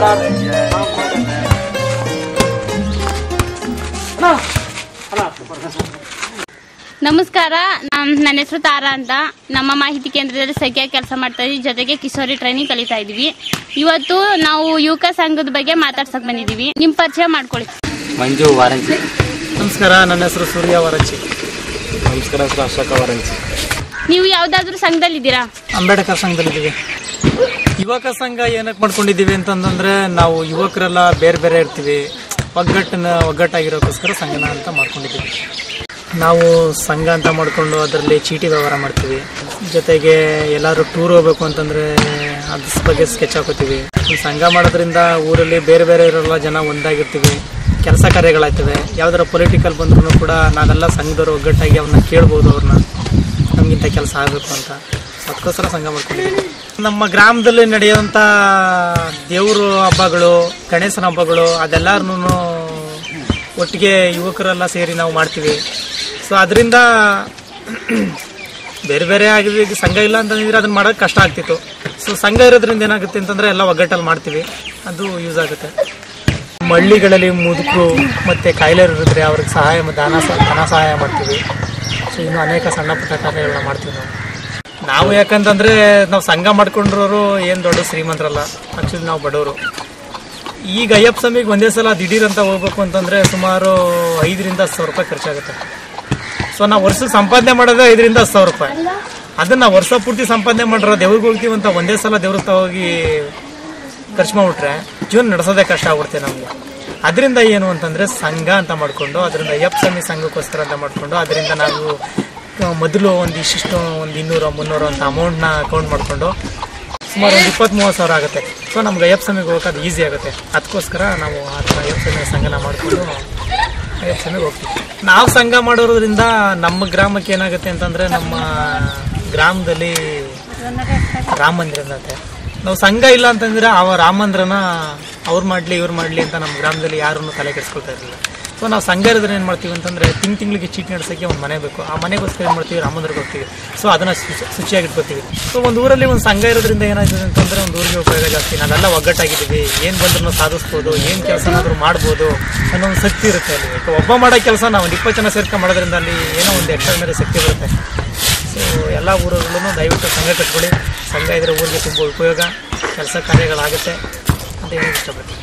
ನಮಸ್ಕಾರ ನಮ್- ನನ್ನ ಹೆಸರು ತಾರಾ ಅಂತ ನಮ್ಮ ಮಾಹಿತಿ ಕೇಂದ್ರದಲ್ಲಿ ಸಖಿಯ ಕೆಲಸ ಮಾಡ್ತಾ ಇದ್ವಿ ಜೊತೆಗೆ ಕಿಶೋರಿ ಟ್ರೈನಿಂಗ್ ಕಲಿತಾ ಇದೀವಿ ಇವತ್ತು ನಾವು ಯುವಕ ಸಂಘದ ಬಗ್ಗೆ ಮಾತಾಡ್ಸಕ್ ಬಂದಿದೀವಿ ನಿಮ್ ಪರಿಚಯ ಮಾಡ್ಕೊಳ್ಳಿ ಮಂಜು ವಾರಂಚಿ ನಮಸ್ಕಾರ ನನ್ನ ಹೆಸರು ಸೂರ್ಯ ವರಚಿ ನಮಸ್ಕಾರ ಹೆಸರು ಅಶೋಕ ವಾರಂಚಿ ನೀವು ಯಾವ್ದಾದ್ರು ಸಂಘದಲ್ಲಿದ್ದೀರಾ ಅಂಬೇಡ್ಕರ್ ಸಂಘದಲ್ಲಿದ್ದೀವಿ ಯುವಕ ಸಂಘ ಏನಕ್ಕೆ ಮಾಡ್ಕೊಂಡಿದ್ದೀವಿ ಅಂತಂದ್ರೆ ನಾವು ಯುವಕರೆಲ್ಲ ಬೇರೆ ಬೇರೆ ಇರ್ತೀವಿ ಒಗ್ಗಟ್ಟನ್ನ ಒಗ್ಗಟ್ಟಾಗಿರೋಕ್ಕೋಸ್ಕರ ಸಂಘನ ಅಂತ ಮಾಡ್ಕೊಂಡಿದ್ದೀವಿ ನಾವು ಸಂಘ ಅಂತ ಮಾಡ್ಕೊಂಡು ಅದರಲ್ಲಿ ಚೀಟಿ ವ್ಯವಹಾರ ಮಾಡ್ತೀವಿ ಜೊತೆಗೆ ಎಲ್ಲರೂ ಟೂರ್ ಹೋಗ್ಬೇಕು ಅಂತಂದ್ರೆ ಅದ್ರ ಬಗ್ಗೆ ಸ್ಕೆಚ್ ಹಾಕೋತೀವಿ ಈ ಸಂಘ ಮಾಡೋದ್ರಿಂದ ಊರಲ್ಲಿ ಬೇರೆ ಬೇರೆ ಇರೋಲ್ಲ ಜನ ಒಂದಾಗಿರ್ತೀವಿ ಕೆಲಸ ಕಾರ್ಯಗಳಾಗ್ತವೆ ಯಾವ್ದಾರ ಪೊಲಿಟಿಕಲ್ ಬಂದ್ರೂ ಕೂಡ ನಾವೆಲ್ಲ ಸಂಘದವ್ರು ಒಗ್ಗಟ್ಟಾಗಿ ಅವ್ರನ್ನ ಕೇಳ್ಬೋದು ಅವ್ರನ್ನ ನಮಗಿಂತ ಕೆಲಸ ಆಗಬೇಕು ಅಂತ ಅದಕ್ಕೋಸ್ಕರ ಸಂಘ ಮಾಡ್ಕೊಂಡಿದ್ದೀವಿ ನಮ್ಮ ಗ್ರಾಮದಲ್ಲಿ ನಡೆಯುವಂಥ ದೇವರು ಹಬ್ಬಗಳು ಗಣೇಶನ ಹಬ್ಬಗಳು ಅದೆಲ್ಲರನ್ನೂ ಒಟ್ಟಿಗೆ ಯುವಕರೆಲ್ಲ ಸೇರಿ ನಾವು ಮಾಡ್ತೀವಿ ಸೊ ಅದರಿಂದ ಬೇರೆ ಬೇರೆ ಆಗಿದೆ ಈಗ ಸಂಘ ಇಲ್ಲ ಅಂತಂದ್ರೆ ಅದನ್ನ ಮಾಡೋಕೆ ಕಷ್ಟ ಆಗ್ತಿತ್ತು ಸೊ ಸಂಘ ಇರೋದ್ರಿಂದ ಏನಾಗುತ್ತೆ ಅಂತಂದ್ರೆ ಎಲ್ಲ ಒಗ್ಗಟ್ಟಲ್ಲಿ ಮಾಡ್ತೀವಿ ಅದು ಯೂಸ್ ಆಗುತ್ತೆ ನಮ್ಮ ಹಳ್ಳಿಗಳಲ್ಲಿ ಮುದುಕರು ಮತ್ತು ಕಾಯಿಲೆ ಇರಿದ್ರೆ ಅವ್ರಿಗೆ ಸಹಾಯ ದಾನ ಸ- ಧನ ಸಹಾಯ ಮಾಡ್ತೀವಿ ಸೊ ಇನ್ನು ಅನೇಕ ಸಣ್ಣ ಪುಟ್ಟ ಕಾರ್ಯಗಳನ್ನ ಮಾಡ್ತೀವಿ ನಾವು ನಾವು ಯಾಕಂತಂದ್ರೆ ನಾವು ಸಂಘ ಮಾಡ್ಕೊಂಡಿರೋರು ಏನು ದೊಡ್ಡ ಶ್ರೀಮಂತರಲ್ಲ ಆಕ್ಚುಲಿ ನಾವು ಬಡವರು ಈಗ ಅಯ್ಯಪ್ಪ ಸ್ವಾಮಿಗೆ ಒಂದೇ ಸಲ ದಿಢೀರ್ ಅಂತ ಹೋಗ್ಬೇಕು ಅಂತಂದ್ರೆ ಸುಮಾರು ಐದರಿಂದ ಹತ್ತು ಸಾವಿರ ರೂಪಾಯಿ ಖರ್ಚಾಗುತ್ತೆ ಸೊ ನಾವು ವರ್ಷ ಸಂಪಾದನೆ ಮಾಡೋದೇ ಐದರಿಂದ ಹತ್ತು ಸಾವಿರ ರೂಪಾಯಿ ಅದನ್ನ ವರ್ಷ ಪೂರ್ತಿ ಸಂಪಾದನೆ ಮಾಡಿರೋ ದೇವ್ರಿಗೆ ಹೋಗ್ತೀವಿ ಅಂತ ಒಂದೇ ಸಲ ದೇವ್ರ ಹತ್ರ ಹೋಗಿ ಖರ್ಚು ಮಾಡ್ಬಿಟ್ರೆ ಜೀವನ ನಡೆಸೋದೇ ಕಷ್ಟ ಆಗ್ಬಿಡುತ್ತೆ ನಮಗೆ ಅದರಿಂದ ಏನು ಅಂತಂದ್ರೆ ಸಂಘ ಅಂತ ಮಾಡ್ಕೊಂಡು ಅದರಿಂದ ಅಯ್ಯಪ್ಪ ಸ್ವಾಮಿ ಸಂಘಕ್ಕೋಸ್ಕರ ಅಂತ ಮಾಡ್ಕೊಂಡು ಅದರಿಂದ ನಾವು ಆ, ಮೊದಲು ಒಂದು ಇಷ್ಟಿಷ್ಟು ಒಂದು ಇನ್ನೂರು ಮುನ್ನೂರು ಅಂತ ಅಮೌಂಟ್ನ ಅಕೌಂಟ್ ಮಾಡ್ಕೊಂಡು ಸುಮಾರು ಒಂದು ಇಪ್ಪತ್ತ್ ಮೂವತ್ತು ಸಾವಿರ ಆಗುತ್ತೆ ಸೊ ನಮ್ಗೆ ಅಯ್ಯಪ್ಪ ಸ್ವಾಮಿಗೆ ಹೋಗೋಕೆ ಅದು ಈಸಿ ಆಗುತ್ತೆ ಅದಕ್ಕೋಸ್ಕರ ನಾವು ಆ ಥರ ಅಯ್ಯಪ್ಪ ಸ್ವಾಮಿ ಸಂಘನ ಮಾಡಿಕೊಂಡು ಅಯ್ಯಪ್ಪ ಸ್ವಾಮಿಗೆ ಹೋಗ್ತೀವಿ ನಾವು ಸಂಘ ಮಾಡೋದ್ರಿಂದ ನಮ್ಮ ಗ್ರಾಮಕ್ಕೆ ಏನಾಗುತ್ತೆ ಅಂತಂದ್ರೆ ನಮ್ಮ ಗ್ರಾಮದಲ್ಲಿ ರಾಮ ಮಂದಿರ ಇರುತ್ತೆ ನಾವು ಸಂಘ ಇಲ್ಲ ಅಂತಂದ್ರೆ ಅವ ರಾಮ ಮಂದಿರನ ಅವ್ರು ಮಾಡ್ಲಿ ಇವ್ರು ಮಾಡ್ಲಿ ಅಂತ ನಮ್ಮ ಗ್ರಾಮದಲ್ಲಿ ಯಾರನ್ನು ತಲೆ ಕೆಡಿಸ್ಕೊಳ್ತಾ ಇರಲಿಲ್ಲ ಸೊ ನಾವು ಸಂಘ ಇರೋದ್ರೆ ಏನು ಮಾಡ್ತೀವಿ ಅಂತಂದ್ರೆ ತಿಂಗ್ ತಿಂಗಳಿಗೆ ಚೀಟಿ ನಡೆಸೋಕ್ಕೆ ಒಂದು ಮನೆ ಬೇಕು ಆ ಮನೆಗೋಸ್ಕರ ಏನು ಮಾಡ್ತೀವಿ ರಾಮ ಮಂದಿರಕ್ಕೆ ಹೋಗ್ತೀವಿ ಸೊ ಅದನ್ನ ಶುಚಿ- ಶುಚಿಯಾಗಿ ಇಟ್ಕೋತೀವಿ ಸೊ ಒಂದು ಊರಲ್ಲಿ ಒಂದು ಸಂಘ ಇರೋದ್ರಿಂದ ಏನಾಗ್ತದೆ ಅಂತಂದ್ರೆ ಒಂದು ಊರಿಗೆ ಉಪಯೋಗ ಜಾಸ್ತಿ ನಾವೆಲ್ಲ ಒಗ್ಗಟ್ಟಾಗಿದ್ದೀವಿ ಏನು ಬಂದ್ರೂ ಸಾಧಿಸ್ಬೋದು ಏನು ಕೆಲಸನಾದ್ರೂ ಮಾಡ್ಬೋದು ಅನ್ನೋ ಒಂದು ಶಕ್ತಿ ಇರುತ್ತೆ ಅಲ್ಲಿ ಈಗ ಒಬ್ಬ ಮಾಡೋ ಕೆಲಸ ನಾವು ಒಂದು ಇಪ್ಪತ್ತು ಜನ ಸೇರ್ಕೊಂಡು ಮಾಡೋದ್ರಿಂದ ಅಲ್ಲಿ ಏನೋ ಒಂದು ಎಕ್ಸ್ಟ್ರಾ ಮೇಲೆ ಶಕ್ತಿ ಬರುತ್ತೆ ಸೊ ಎಲ್ಲ ಊರುಗಳೂ ದಯವಿಟ್ಟು ಸಂಘ ಕಟ್ಕೊಳ್ಳಿ ಸಂಘ ಇದ್ರೆ ಊರಿಗೆ ತುಂಬ ಉಪಯೋಗ ಕೆಲಸ ಕಾರ್ಯಗಳಾಗುತ್ತೆ ಅಂತ ಹೇಳಿ ಇಷ್ಟಪಡ್ತೀನಿ